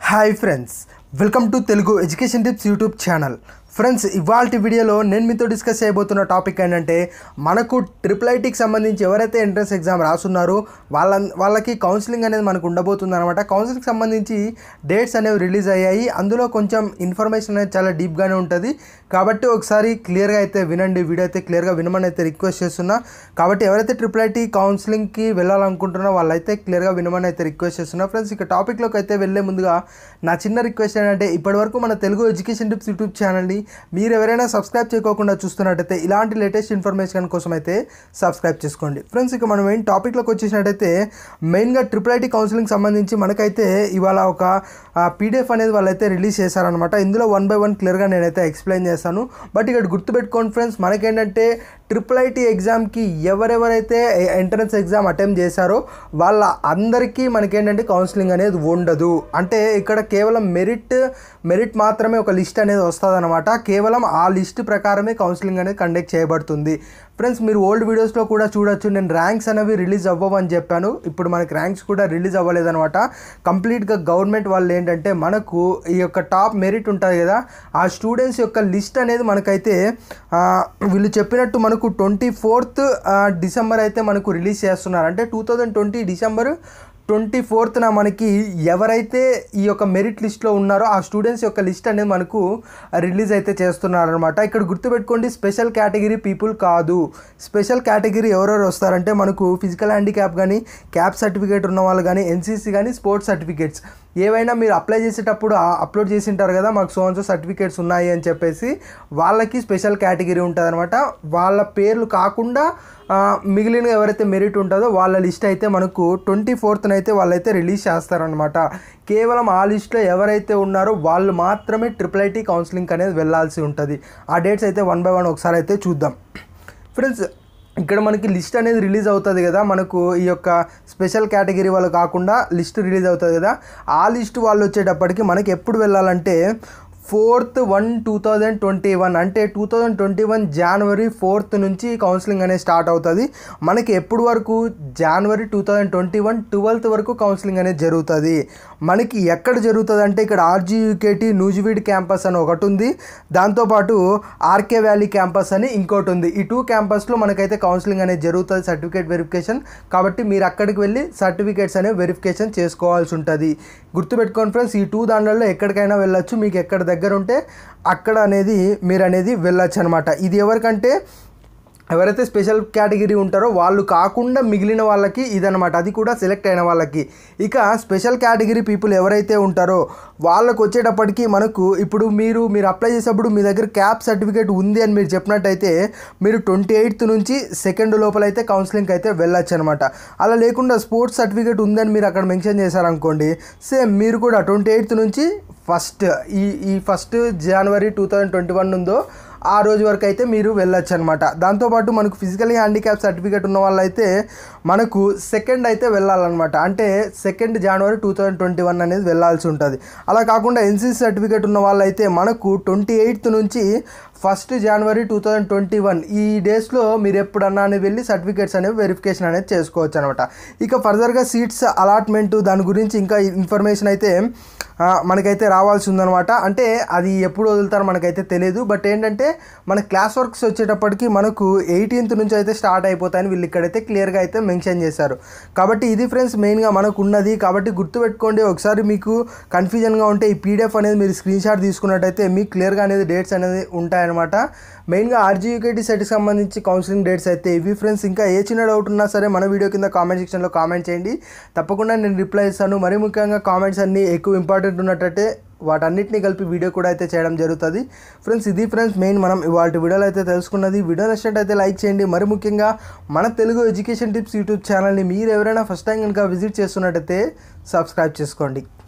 hi friends welcome to Telugu education tips YouTube channel friends ఇవాళ వీడియోలో నేను మీతో డిస్కస్ చేయబోతున్న టాపిక్ ఏంటంటే మనకు ట్రిపుల్ ఐటీకి సంబంధించి ఎవరైతే ఎంట్రన్స్ ఎగ్జామ్ రాస్తున్నారో వాళ్ళ వాళ్ళకి కౌన్సిలింగ్ అనేది మనకు ఉండబోతుంది అనమాట కౌన్సిలింగ్ సంబంధించి డేట్స్ అనేవి రిలీజ్ అయ్యాయి అందులో కొంచెం ఇన్ఫర్మేషన్ అనేది చాలా డీప్గానే ఉంటుంది కాబట్టి ఒకసారి క్లియర్గా అయితే వినండి వీడియో అయితే క్లియర్గా వినమని అయితే రిక్వెస్ట్ చేస్తున్నా కాబట్టి ఎవరైతే ట్రిపుల్ ఐటీ కౌన్సిలింగ్కి వెళ్ళాలనుకుంటున్నారో వాళ్ళైతే క్లియర్గా వినమని అయితే రిక్వెస్ట్ చేస్తున్నా ఫ్రెండ్స్ ఇక టాపిక్లోకి అయితే వెళ్ళే ముందుగా నా చిన్న రిక్వెస్ట్ ఏంటంటే ఇప్పటివరకు మన తెలుగు ఎడ్యుకేషన్ టిప్స్ యూట్యూబ్ ఛానల్ని మీరు ఎవరైనా సబ్స్క్రైబ్ చేయకోకుండా చూస్తున్నట్టయితే ఇలాంటి లేటెస్ట్ ఇన్ఫర్మేషన్ కోసం అయితే సబ్స్క్రైబ్ చేసుకోండి ఫ్రెండ్స్ ఇక మనం ఏం టాపిక్లోకి వచ్చేసినట్టయితే మెయిన్గా ట్రిపుల్ ఐటీ కౌన్సిలింగ్ సంబంధించి మనకైతే ఇవాళ ఒక పీడిఎఫ్ అనేది వాళ్ళైతే రిలీజ్ చేశారనమాట ఇందులో వన్ బై వన్ క్లియర్గా నేనైతే ఎక్స్ప్లెయిన్ చేస్తాను బట్ ఇక్కడ గుర్తుపెట్టుకోండి ఫ్రెండ్స్ మనకేంటంటే ట్రిపుల్ ఐటీ ఎగ్జామ్కి ఎవరెవరైతే ఎంట్రన్స్ ఎగ్జామ్ అటెంప్ట్ చేశారో వాళ్ళ అందరికీ మనకేంటంటే కౌన్సిలింగ్ అనేది ఉండదు అంటే ఇక్కడ కేవలం మెరిట్ మెరిట్ మాత్రమే ఒక లిస్ట్ అనేది వస్తుంది కేవలం ఆ లిస్ట్ ప్రకారమే కౌన్సిలింగ్ అనేది కండక్ట్ చేయబడుతుంది ఫ్రెండ్స్ మీరు ఓల్డ్ వీడియోస్లో కూడా చూడొచ్చు నేను ర్యాంక్స్ అనేవి రిలీజ్ అవ్వవని చెప్పాను ఇప్పుడు మనకి ర్యాంక్స్ కూడా రిలీజ్ అవ్వలేదన్నమాట కంప్లీట్గా గవర్నమెంట్ వాళ్ళు ఏంటంటే మనకు ఈ యొక్క టాప్ మెరిట్ ఉంటుంది కదా ఆ స్టూడెంట్స్ యొక్క లిస్ట్ అనేది మనకైతే ఆ, వీళ్ళు చెప్పినట్టు మనకు ట్వంటీ ఫోర్త్ డిసెంబర్ అయితే మనకు రిలీజ్ చేస్తున్నారు అంటే two thousand twenty December twenty ఫోర్త్న మనకి ఎవరైతే ఈ యొక్క మెరిట్ లిస్ట్లో ఉన్నారో ఆ స్టూడెంట్స్ యొక్క లిస్ట్ అనేది మనకు రిలీజ్ అయితే చేస్తున్నారనమాట ఇక్కడ గుర్తుపెట్టుకోండి స్పెషల్ కేటగిరీ పీపుల్ కాదు స్పెషల్ కేటగిరీ ఎవరెవరు వస్తారంటే మనకు ఫిజికల్ హ్యాండిక్యాప్ కానీ క్యాప్ సర్టిఫికేట్ ఉన్న వాళ్ళు కానీ ఎన్సీసీ కానీ స్పోర్ట్స్ సర్టిఫికేట్స్ ఏవైనా మీరు అప్లై చేసేటప్పుడు అప్లోడ్ చేసి ఉంటారు కదా మాకు సో సో సర్టిఫికేట్స్ ఉన్నాయి అని చెప్పేసి వాళ్ళకి స్పెషల్ కేటగిరీ ఉంటుంది వాళ్ళ పేర్లు కాకుండా ఆ, మిగిలిన ఎవరైతే మెరిట్ ఉంటుందో వాళ్ళ లిస్ట్ అయితే మనకు ట్వంటీ ఫోర్త్న అయితే వాళ్ళైతే రిలీజ్ చేస్తారనమాట కేవలం ఆ లిస్ట్లో ఎవరైతే ఉన్నారో వాళ్ళు మాత్రమే ట్రిపుల్ ఐటీ కౌన్సిలింగ్ అనేది వెళ్ళాల్సి ఉంటుంది ఆ డేట్స్ అయితే వన్ బై వన్ ఒకసారి అయితే చూద్దాం ఫ్రెండ్స్ ఇక్కడ మనకి లిస్ట్ అనేది రిలీజ్ అవుతుంది కదా మనకు ఈ యొక్క స్పెషల్ కేటగిరీ వాళ్ళు కాకుండా లిస్ట్ రిలీజ్ అవుతుంది కదా ఆ లిస్ట్ వాళ్ళు వచ్చేటప్పటికి మనకి ఎప్పుడు వెళ్ళాలంటే fourth one two thousand twenty one అంటే టూ థౌజండ్ ట్వంటీ వన్ జనవరి ఫోర్త్ నుంచి కౌన్సిలింగ్ అనేది స్టార్ట్ అవుతుంది మనకి ఎప్పుడు వరకు జనవరి two thousand twenty one twelfth వరకు కౌన్సిలింగ్ అనేది జరుగుతుంది మనకి ఎక్కడ జరుగుతుంది అంటే ఇక్కడ ఆర్జీయూకేటీ నూజివీడ్ క్యాంపస్ అని ఒకటి ఉంది దాంతోపాటు ఆర్కే వ్యాలీ క్యాంపస్ అని ఇంకోటి ఉంది ఈ టూ క్యాంపస్లో మనకైతే కౌన్సిలింగ్ అనేది జరుగుతుంది సర్టిఫికేట్ వెరిఫికేషన్ కాబట్టి మీరు అక్కడికి వెళ్ళి సర్టిఫికేట్స్ అనేవి వెరిఫికేషన్ చేసుకోవాల్సి ఉంటుంది గుర్తుపెట్టుకోండి ఫ్రెండ్స్ ఈ టూ దాంట్లో ఎక్కడికైనా వెళ్ళొచ్చు మీకు ఎక్కడ దగ్గర ఉంటే అక్కడ అనేది మీరు అనేది వెళ్ళొచ్చు అనమాట ఇది ఎవరికంటే ఎవరైతే స్పెషల్ కేటగిరీ ఉంటారో వాళ్ళు కాకుండా మిగిలిన వాళ్ళకి ఇదనమాట అది కూడా సెలెక్ట్ అయిన వాళ్ళకి ఇక స్పెషల్ కేటగిరీ పీపుల్ ఎవరైతే ఉంటారో వాళ్ళకు వచ్చేటప్పటికి మనకు ఇప్పుడు మీరు మీరు అప్లై చేసేటప్పుడు మీ దగ్గర క్యాప్ సర్టిఫికేట్ ఉంది అని మీరు చెప్పినట్టయితే మీరు ట్వంటీ ఎయిత్ నుంచి సెకండ్ లోపల అయితే కౌన్సిలింగ్కి అయితే వెళ్ళొచ్చు అనమాట అలా లేకుండా స్పోర్ట్స్ సర్టిఫికేట్ ఉందని మీరు అక్కడ మెన్షన్ చేశారనుకోండి సేమ్ మీరు కూడా ట్వంటీ ఎయిత్ నుంచి ఫస్ట్ ఈ ఈ ఫస్ట్ జనవరి టూ థౌజండ్ ట్వంటీ వన్ ఉందో ఆ రోజు వరకు అయితే మీరు వెళ్ళొచ్చు అనమాట దాంతోపాటు మనకు ఫిజికలీ హ్యాండిక్యాప్ సర్టిఫికేట్ ఉన్న వాళ్ళైతే మనకు సెకండ్ అయితే వెళ్ళాలన్నమాట అంటే సెకండ్ జనవరి టూ థౌజండ్ ట్వంటీ వన్ అనేది వెళ్ళాల్సి ఉంటుంది అలా కాకుండా ఎన్సీసీ సర్టిఫికేట్ ఉన్న వాళ్ళైతే మనకు ట్వంటీ ఎయిత్ నుంచి ఫస్ట్ జనవరి టూ థౌజండ్ ట్వంటీ వన్ ఈ డేస్లో మీరు ఎప్పుడన్నా అని వెళ్ళి సర్టిఫికేట్స్ అనేవి వెరిఫికేషన్ అనేది చేసుకోవచ్చు అనమాట ఇక ఫర్దర్గా సీట్స్ అలాట్మెంట్ దాని గురించి ఇంకా ఇన్ఫర్మేషన్ అయితే ఆ, మనకైతే రావాల్సి ఉందన్నమాట అంటే అది ఎప్పుడు వదులుతారో మనకైతే తెలియదు బట్ ఏంటంటే మన క్లాస్ వర్క్స్ వచ్చేటప్పటికి మనకు ఎయిటీన్త్ నుంచి అయితే స్టార్ట్ అయిపోతాయని వీళ్ళు ఇక్కడైతే క్లియర్గా అయితే మెన్షన్ చేశారు కాబట్టి ఇది ఫ్రెండ్స్ మెయిన్గా మనకు ఉన్నది కాబట్టి గుర్తుపెట్టుకోండి ఒకసారి మీకు కన్ఫ్యూజన్గా ఉంటే ఈ పీడిఎఫ్ అనేది మీరు స్క్రీన్ షాట్ తీసుకున్నట్టయితే మీకు క్లియర్గా అనేది డేట్స్ అనేది ఉంటాయన్నమాట మెయిన్గా ఆర్జీయూకేటీ సెట్కి సంబంధించి కౌన్సిలింగ్ డేట్స్ అయితే ఇవి ఫ్రెండ్స్ ఇంకా ఏ చిన్న డౌట్ ఉన్నా సరే మన వీడియో కింద కామెంట్ సెక్షన్లో కామెంట్ చేయండి తప్పకుండా నేను రిప్లై ఇస్తాను మరీ ముఖ్యంగా కామెంట్స్ అన్నీ ఎక్కువ ఇంపార్టెంట్ ఉన్నట్టయితే వాటన్నిటిని కలిపి వీడియో కూడా అయితే చేయడం జరుగుతుంది ఫ్రెండ్స్ ఇది ఫ్రెండ్స్ మెయిన్ మనం ఇవాళ వీడియోలో అయితే తెలుసుకున్నది వీడియో నచ్చినట్టయితే లైక్ చేయండి మరి ముఖ్యంగా మన తెలుగు ఎడ్యుకేషన్ టిప్స్ యూట్యూబ్ ఛానల్ని మీరు ఎవరైనా ఫస్ట్ టైం కనుక విజిట్ చేస్తున్నట్టయితే సబ్స్క్రైబ్ చేసుకోండి